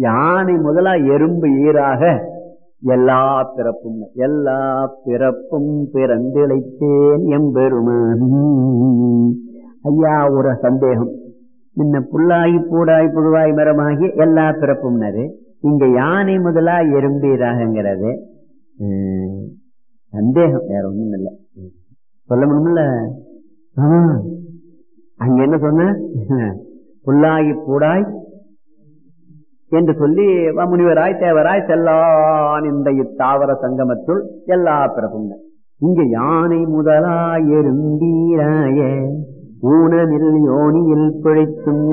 யானை முதலா எறும்பு ஈராக எல்லா பிறப்பும் எல்லா பிறப்பும் பிறந்திழைத்தேன் எம்பெருமான் ஐயா ஒரு சந்தேகம் முன்ன புல்லாகி பூடாய் புழுவாய் மரமாகி எல்லா பிறப்பும்னாரு இங்க யானை முதலா எறும்பீராகங்கிறது உம், சந்தேகம் வேற ஒண்ணும் இல்லை சொல்ல முடியுமில்ல ஆமா. அங்க என்ன சொன்ன புல்லாகி பூடாய் என்று சொல்லி வ- முனிவராய் தேவராய் செல்லான் இந்த இத்தாவர சங்கமத்துள் எல்லா பிறப்பும் இங்க யானை முதலாய் எறும்பீராய ஊனமில் யோனியில் பிழைத்தும்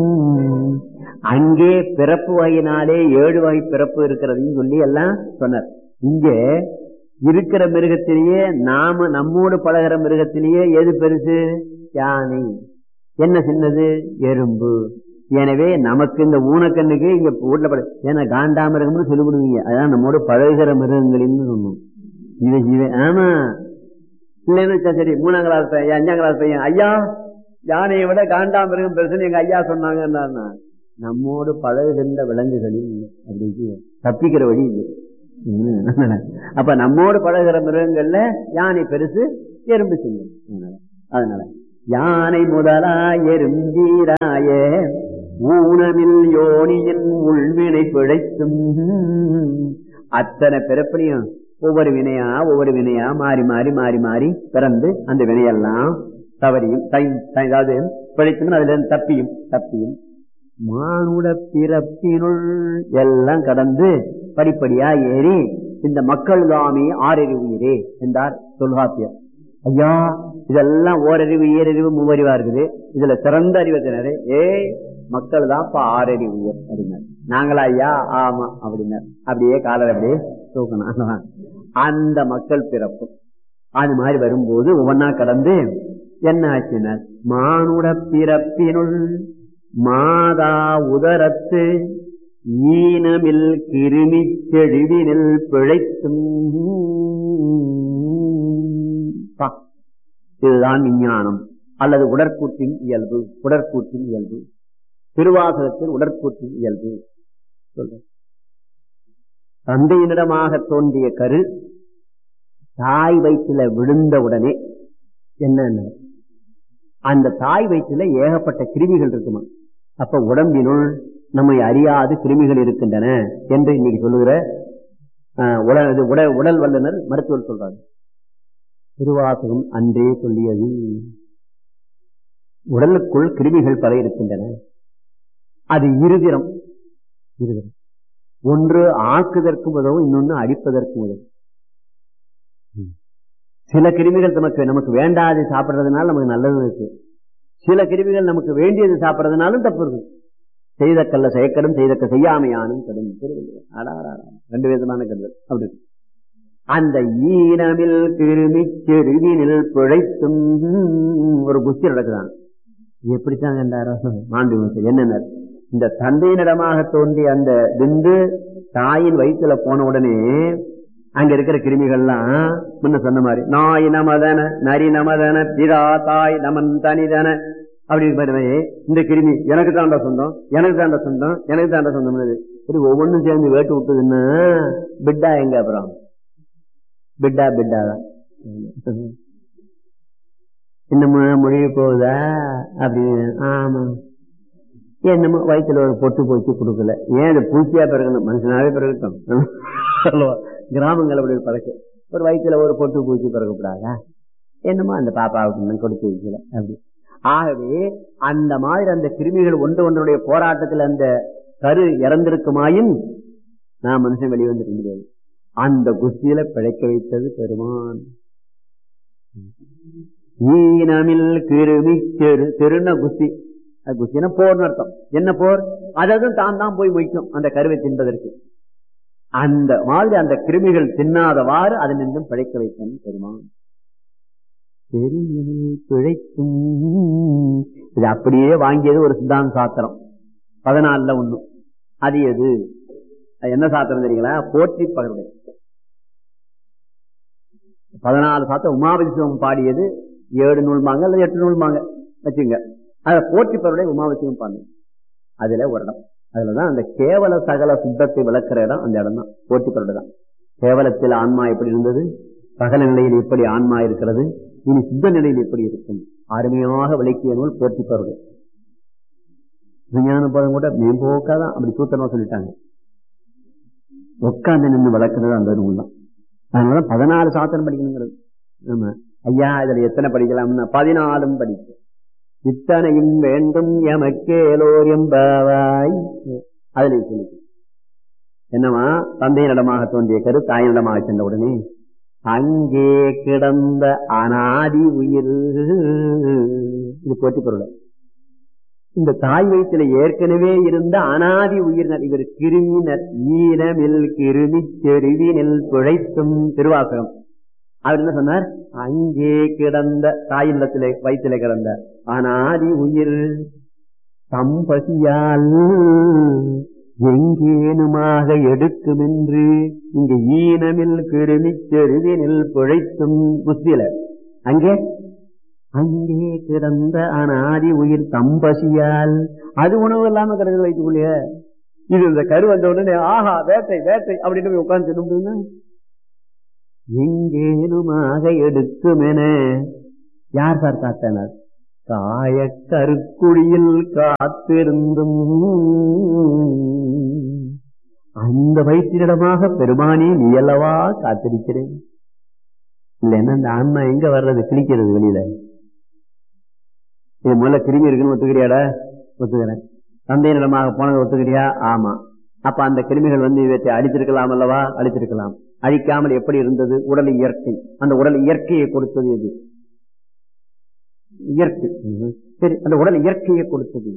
அங்கே பிறப்பு வகையினாலே ஏழு வகை பிறப்பு இருக்கிறதையும் சொல்லி எல்லாம் சொன்னார் இங்கே இருக்கிற மிருகத்திலேயே நாம நம்மோடு பழகிற மிருகத்திலேயே எது பெருசு யானை என்ன சின்னது எறும்பு எனவே நமக்கு இந்த ஊனக்கண்ணுக்கு இங்க வீட்டுல பட ஏன்னா காண்டாமிருகம்னு சொல்லி கொடுவீங்க அதான் நம்மோடு பழகுகிற மிருகங்களின் சொன்னோம் இது இது ஆமா இல்லைன்னு வச்சா சரி மூணாம் கிளாஸ் பையன் அஞ்சாம் கிளாஸ் பையன் ஐயா யானையை விட காண்டாமிருகம் பெருசுன்னு எங்க ஐயா சொன்னாங்கன்னா நம்மோடு பழகுகின்ற விலங்குகளில் அப்படி தப்பிக்கிற வழி இது உம். அப்ப நம்மோடு பழகுற மிருகங்கள்ல யானை பெருசு எறும்பு சின்னம் அதனால அதனால யானை முதலா எறும்பீராய ஊனமில் யோனியின் உள்வினை பிழைத்தும் அத்தனை பிறப்பிலையும் ஒவ்வொரு வினையா ஒவ்வொரு வினையா மாறி மாறி மாறி மாறி பிறந்து அந்த வினையெல்லாம் தவறியும் தை- தை- அதாவது பிழைத்தும் அதுல இருந்து தப்பியும் தப்பியும் மானுட பிறப்பினுள் எல்லாம் கடந்து படிப்படியா ஏறி இந்த மக்கள் தாமே ஆறறிவு உயிரே என்றார் தொல்காப்பியர் ஐயா இதெல்லாம் ஓரறிவு ஈரறிவு மூவறிவா இருக்குது இதுல சிறந்த அறிவத்தினரு ஏய் மக்கள் தான் இப்ப ஆறறிவு உயிர் அப்படின்னார் நாங்களா ஐயா ஆமா அப்படின்னார் அப்படியே காலர் அப்படியே தூக்கணும் அந்த மக்கள் பிறப்பு அது மாதிரி வரும்போது ஒவ்வொன்னா கடந்து என்ன ஆச்சுனர் மானுட பிறப்பினுள் மாதா உதரத்து ஈனமில் கிருமி செழிவினில் பிழைத்தும் பா. இதுதான் விஞ்ஞானம் அல்லது உடற்கூற்றின் இயல்பு உடற்கூற்றின் இயல்பு திருவாசகத்தில் உடற்கூற்றின் இயல்பு சொல்ற தந்தையினிடமாக தோன்றிய கரு தாய் வயிற்றுல விழுந்த உடனே என்ன அந்த தாய் வயிற்றுல ஏகப்பட்ட கிருமிகள் இருக்குமா அப்ப உடம்பினுள் நம்மை அறியாது கிருமிகள் இருக்கின்றன என்று இன்னைக்கு சொல்லுகிற ஆஹ், உடல் இது உடல் உடல் வல்லுனர் மருத்துவர் சொல்றாரு திருவாசகம் அன்றே சொல்லியது உடலுக்குள் கிருமிகள் பல இருக்கின்றன அது இருதிரம் இருதிரம் ஒன்று ஆக்குதற்கும் உதவும் இன்னொன்னு அடிப்பதற்கும் உதவும் ம். சில கிருமிகள் நமக்கு நமக்கு வேண்டாது சாப்பிடுறதுனால நமக்கு நல்லது இருக்கு சில கிருமிகள் நமக்கு வேண்டியது சாப்பிடுறதுனாலும் தப்பு இருக்கு செய்த கல்ல செயக்கடும் செய்தக்க செய்யாமையானும் கடும் திருவள்ளுவர். அடாடா, அடாடா. ரெண்டு விதமான கருதல் அப்படி இருக்கு. அந்த ஈனமில் கிருமி செருவினில் பிழைத்தும் ஒரு குஸ்தி நடக்குதான் எப்படித்தான் கண்டாரோ மாண்பு என்னென்ன இந்த தந்தையினிடமாக தோன்றிய அந்த விந்து தாயின் வயிற்றுல போன உடனே அங்க இருக்கிற கிருமிகள்லாம் முன்ன சொன்ன மாதிரி நாய் நமதன நரி நமதன பிதா தாய் நமன் தனிதன அப்படி மாதிரி இந்த கிருமி எனக்கு தாண்டா சொந்தம் எனக்கு தாண்டா சொந்தம் எனக்கு தாண்டா சொந்தம் சரி ஒவ்வொன்றும் சேர்ந்து வேட்டு விட்டுதுன்னா பிட்டா எங்க அப்புறம் பிட்டா பிட்டா தான் என்னமோ மொழிய போகுதா அப்படின்னு ஆமா என்னமோ வயிற்றுல ஒரு பொட்டு போச்சு கொடுக்கல ஏன் அது பூச்சியா பிறக்கணும் மனுஷனாவே பிறக்கட்டும் சொல்லுவா கிராமங்கள் அப்படி பழக்கம் ஒரு வயிற்றுல ஒரு பொட்டு பூச்சி பிறக்கப்படாதா என்னமோ அந்த பாப்பாவுக்கு இன்னும் கொடுத்து வைக்கல அப்படி ஆகவே அந்த மாதிரி அந்த கிருமிகள் ஒன்று ஒன்றுடைய போராட்டத்தில் அந்த கரு இறந்திருக்குமாயின் நான் மனுஷன் வெளியே வந்துருக்க முடியாது அந்த குஸ்தியில பிழைக்க வைத்தது பெருமான் ஈனமில் கிருமி தெரு தெருன குஸ்தி அது குஸ்தினா போர்னு அர்த்தம் என்ன போர் அதாவது தான் தான் போய் மொய்க்கும் அந்த கருவை தின்பதற்கு அந்த மாதிரி அந்த கிருமிகள் தின்னாதவாறு அதனின்றும் பிழைக்க வைத்தன் பெருமான் பெருமினில் பிழைக்கும் இது அப்படியே வாங்கியது ஒரு சித்தாந்த சாத்திரம் பதினாலுல ஒண்ணு அது எது அது என்ன சாத்திரம் தெரியுங்களா போற்றி பகருடைய பதினாலு சாத்திரம் உமாபதி சிவம் பாடியது ஏழு நூல்மாங்க அல்லது எட்டு நூல்மாங்க வச்சுங்க அதை போற்றி பகருடைய உமாபதி சிவம் பாடு அதுல ஒரு இடம் அதுலதான் அந்த கேவல சகல சுத்தத்தை விளக்குற இடம் அந்த இடம் தான் போட்டி தான் கேவலத்தில் ஆன்மா எப்படி இருந்தது சகல நிலையில் எப்படி ஆன்மா இருக்கிறது இனி சுத்த நிலையில் எப்படி இருக்கும் அருமையாக விளக்கிய நூல் போட்டி பருவது விஞ்ஞான பதம் கூட மேம்போக்காதான் அப்படி சூத்திரமா சொல்லிட்டாங்க உட்கார்ந்து நின்று வளர்க்கிறது அந்த நூல் தான் அதனால பதினாலு சாத்திரம் படிக்கணுங்கிறது ஆமா ஐயா இதுல எத்தனை படிக்கலாம்னா பதினாலும் படிக்க இத்தனையும் வேண்டும் எமக்கேலோர் எம்பாவாய் அதுல சொல்லி என்னவா தந்தையினிடமாக தோன்றிய கரு தாயினிடமாக சென்ற உடனே அங்கே கிடந்த அனாதி உயிர் இது போட்டி பொருள் இந்த தாய் வயிற்றுல ஏற்கனவே இருந்த அனாதி உயிரினர் இவர் கிருமினர் ஈரமில் கிருமி செருவினில் பிழைத்தும் திருவாசகம் அவர் என்ன சொன்னார் அங்கே கிடந்த தாயில்லத்திலே வயிற்றில கிடந்த அனாதி உயிர் சம்பசியால் எங்கேனுமாக எடுக்கும் என்று இங்க ஈனமில் கிருமி செருவினில் பிழைத்தும் புத்தியில அங்கே அங்கே கிடந்த அனாதி உயிர் தம்பசியால் அது உணவு இல்லாம கிடக்குது வைத்துக்குள்ளே இது இந்த கரு வந்த உடனே ஆஹா வேட்டை வேட்டை அப்படின்னு போய் உட்கார்ந்து சொல்ல எங்கேனுமாக எடுக்குமென யார் சார் காத்தனர் காய கருக்குழியில் காத்திருந்தும் அந்த வயிற்றிடமாக பெருமானே நீ அல்லவா காத்திருக்கிறேன் இல்லைன்னா இந்த ஆன்மா எங்க வர்றது கிழிக்கிறது வெளியில இது முதல்ல கிருமி இருக்குன்னு ஒத்துக்கிறியாடா ஒத்துக்கிறேன் தந்தையினிடமாக போனது ஒத்துக்கிறியா ஆமா அப்ப அந்த கிருமிகள் வந்து இவற்றை அழித்திருக்கலாம் அல்லவா அழித்திருக்கலாம் அழிக்காமல் எப்படி இருந்தது உடல் இயற்கை அந்த உடல் இயற்கையை கொடுத்தது எது இயற்கை சரி அந்த உடல் இயற்கையை கொடுத்தது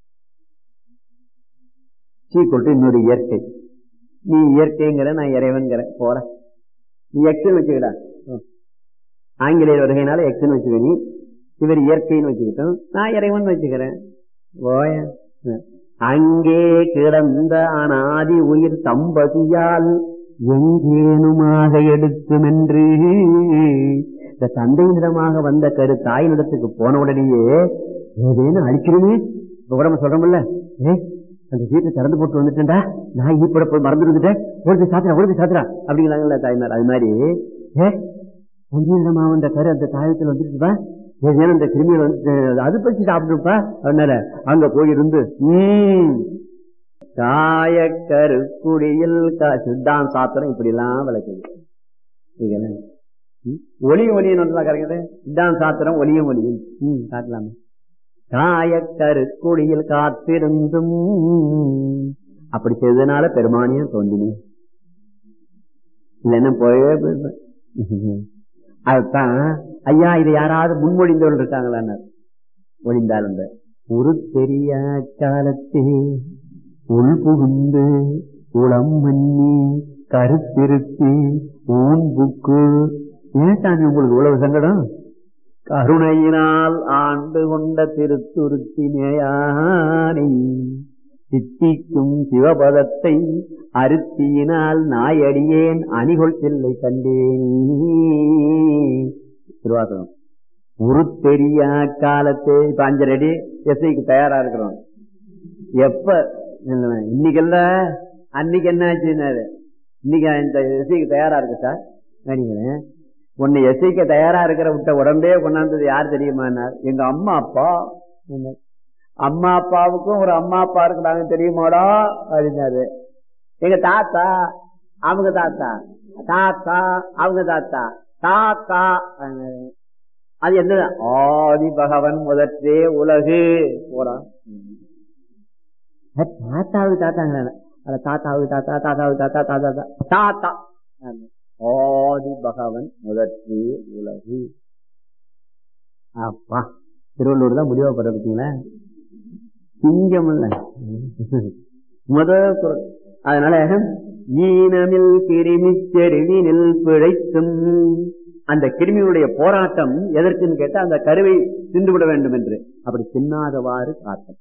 சீ கொட்டு இன்னொரு இயற்கை நீ இயற்கைங்கிற நான் இறைவன்கிற போற நீ எக்ஸன் வச்சுக்கடா ஆங்கிலேயர் வருகையினால எக்ஸன் வச்சுக்க நீ இவர் இயற்கைன்னு வச்சுக்கிட்டோம் நான் இறைவன் வச்சுக்கிறேன் ஓய அங்கே கிடந்த அனாதி உயிர் தம்பதியால் எங்கேனுமாக எடுக்குமென்று இந்த தந்தையினிடமாக வந்த கரு தாயினிடத்துக்கு போன உடனேயே ஏதேனும் அழிக்கிறோமே உடம்பு சொல்றோம்ல ஏ அந்த வீட்டை திறந்து போட்டு வந்துட்டேன்டா நான் ஈப்பட போய் மறந்து வந்துட்டேன் ஓடி சாத்திரா ஓடி சாத்திரா அப்படிங்களாங்கல்ல தாய்மார் அது மாதிரி ஏ தந்தையினிடமா வந்த கரு அந்த தாயத்தில் வந்துட்டுப்பா ஏதேனும் இந்த கிருமியை வந்து அது பற்றி சாப்பிட்டுப்பா அதனால அங்க போயிருந்து உம் காய கருக்குடியில் சித்தான் சாத்திரம் இப்படி எல்லாம் விளக்குது ஒளியும் ஒளியும் நல்லா கரைக்குது சித்தான் சாத்திரம் ஒளியும் ஒளியும் ம் காட்டலாமே காய கருக்குடியில் காத்திருந்தும் அப்படி செய்ததுனால பெருமானியம் தோன்றினேன் இல்லைன்னா போயவே போயிருப்பேன் அதுதான் ஐயா இது யாராவது முன்மொழிந்தவர்கள் இருக்காங்களா ஒழிந்தால் அந்த ஒரு தெரிய காலத்தே உள் புகுந்து உளம் மன்னி கருத்திருத்தி ஊன்புக்கு ஏன் சாமி உங்களுக்கு இவ்வளவு சங்கடம் கருணையினால் ஆண்டு கொண்ட திருத்துருத்தினேயானை சித்திக்கும் சிவபதத்தை அருத்தியினால் நாயடியேன் அணிகொள் செல்லை கண்டேன் திருவாசகம் ஒரு தெரிய காலத்தே இப்ப அஞ்சரை அடி எஸ்ஐக்கு தயாரா இருக்கிறோம் எப்ப இன்னைக்கு இல்ல அன்னைக்கு என்ன ஆச்சுன்னாரு இன்னைக்கு இந்த எஸ்ஐக்கு தயாரா இருக்கு சார் நினைக்கிறேன் உன்னை எஸ்ஐக்கு தயாரா இருக்கிற விட்ட உடம்பே கொண்டாந்தது யார் தெரியுமானார் எங்க அம்மா அப்பா அம்மா அப்பாவுக்கும் ஒரு அம்மா அப்பா இருக்கிறாங்க தெரியுமாடா அப்படின்னாரு எங்க தாத்தா அவங்க தாத்தா தாத்தா அவங்க தாத்தா தாத்தா அது என்ன ஆதி பகவன் முதற்றே உலகு போடா தாத்தாவுக்கு தாத்தாங்க தாத்தாவுக்கு தாத்தா தாத்தாவுக்கு தாத்தா தாத்தா தாத்தா ஆதி பகவன் முதற்றே உலகு அப்பா திருவள்ளூர் தான் முடிவா போற பார்த்தீங்களா சிங்கம் இல்ல முத குரல் அதனால ஈனமில் கிருமி செருவினில் பிழைத்தும் அந்த கிருமியுடைய போராட்டம் எதற்குன்னு கேட்டா அந்த கருவை தின்றுவிட வேண்டும் என்று அப்படி தின்னாதவாறு காத்தம்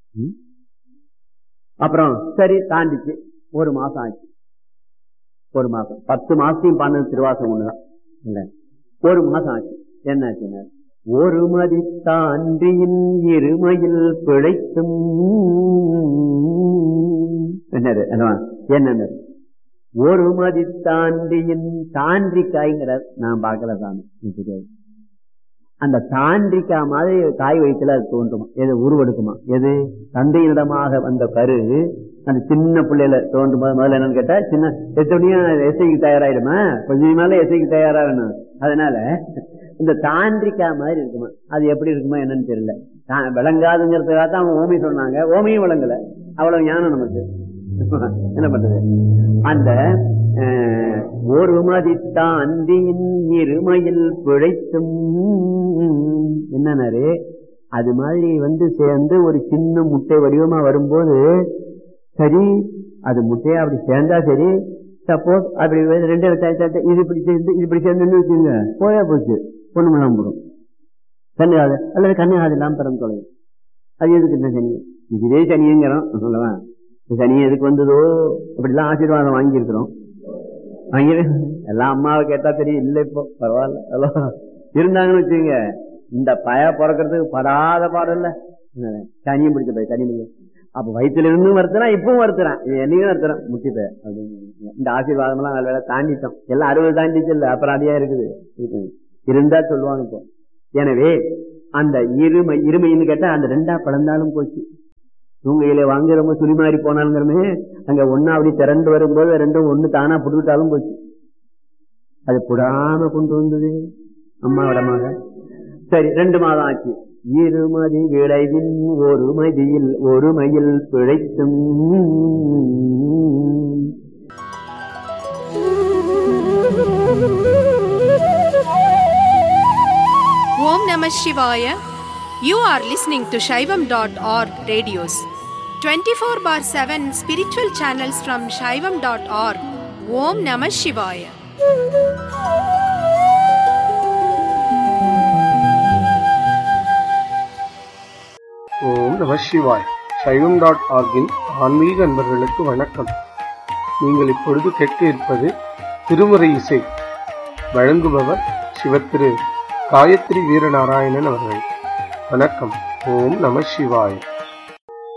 அப்புறம் சரி தாண்டிச்சு ஒரு மாசம் ஆச்சு ஒரு மாசம் பத்து மாசத்தையும் பண்ணது திருவாசம் ஒண்ணுதான் இல்ல ஒரு மாசம் ஆச்சு என்ன ஆச்சுன்னா ஒரு மதி தாண்டியின் இருமையில் பிழைத்தும் அது என்னவா? என்னன்னு ஒரு மதி தாண்டியின் தாண்டிக்காய்ங்கிறார் நான் பார்க்கல சாமி எனக்கு தெரியாது அந்த தாண்டிக்கா மாதிரி காய் வயிற்றுல அது தோன்றுமா எது உருவெடுக்குமா எது தந்தையிடமாக வந்த கரு அந்த சின்ன பிள்ளையில தோன்றும் போது முதல்ல என்னன்னு கேட்டா சின்ன எத்தனையும் எஸ்ஐக்கு தயாராயிடுமா கொஞ்சம் மேல எஸ்ஐக்கு தயாராகணும் அதனால இந்த தாண்டிக்கா மாதிரி இருக்குமா அது எப்படி இருக்குமா என்னன்னு தெரியல தா- விளங்காதுங்கிறதுக்காக தான் அவங்க ஓமி சொன்னாங்க ஓமியும் விளங்கல அவ்வளவு ஞானம் நமக்கு என்ன பண்றது அந்த அஹ், ஒரு மதித்தாண்டியின் இருமையில் பிழைத்தும் என்னன்னாரு அது மாதிரி வந்து சேர்ந்து ஒரு சின்ன முட்டை வடிவமா வரும்போது சரி அது முட்டையா அப்படி சேர்ந்தா சரி சப்போஸ் அப்படி வந்து ரெண்டு இடத்த- இடத்த- இது இப்படி சேர்ந்து இது இப்படி சேர்ந்துன்னு வச்சுங்க போயா போச்சு பொண்ணு மலம் போடும் கண்ணு காது அல்லது கண்ணு காது இல்லாம பிறந்து தொலையும் அது எதுக்கு இந்த சனி இதுவே சனிங்கிறோம் சொல்லவா இந்த சனி எதுக்கு வந்ததோ அப்படிலாம் ஆசீர்வாதம் வாங்கி இருக்கிறோம் வாங்கி எல்லாம் அம்மாவை கேட்டா தெரியும் இல்ல இப்போ பரவாயில்ல ஹலோ இருந்தாங்கன்னு வச்சுங்க இந்த பய பிறக்கிறதுக்கு படாத பாடம் இல்ல சனியும் பிடிச்ச போய் சனி பிடிச்ச அப்ப வயிற்றுல இருந்தும் வருத்துறான் இப்பவும் வருத்துறான் இது என்னையும் வருத்துறான் முக்கியத்தை அப்படின்னு இந்த ஆசீர்வாதம் எல்லாம் நல்ல வேலை தாண்டிட்டோம் எல்லாம் அறுபது தாண்டிச்சு இல்ல அப்புறம் அதிகா இருக்குது இருக்குது. இருந்தா சொல்லுவாங்க இப்போ எனவே அந்த இருமை இருமைன்னு கேட்டா அந்த ரெண்டா பிளந்தாலும் போச்சு தூங்கையில வாங்க ரொம்ப சுழிமாறி போனாலுங்கிறமே அங்க ஒன்னா அப்படி திரண்டு வரும்போது ரெண்டும் ஒண்ணு தானா புடுவிட்டாலும் போச்சு அது புடாம கொண்டு வந்தது அம்மாவிடமாக சரி ரெண்டு மாதம் ஆச்சு இருமதி விளைவின் ஒரு மதியில் ஒரு மயில் பிழைத்தும் Om Namah Shivaya. You are listening to Shaivam.org radios. 24 bar 7 spiritual channels from Shaivam.org. Om Namah Shivaya. ஓம் நம சிவாய் சைவம் டாட் ஆர்கின் ஆன்மீக அன்பர்களுக்கு வணக்கம் நீங்கள் இப்பொழுது கேட்க இருப்பது திருமுறை இசை வழங்குபவர் சிவத்திரு காயத்ரி வீரநாராயணன் அவர்கள் வணக்கம் ஓம் நம சிவாய்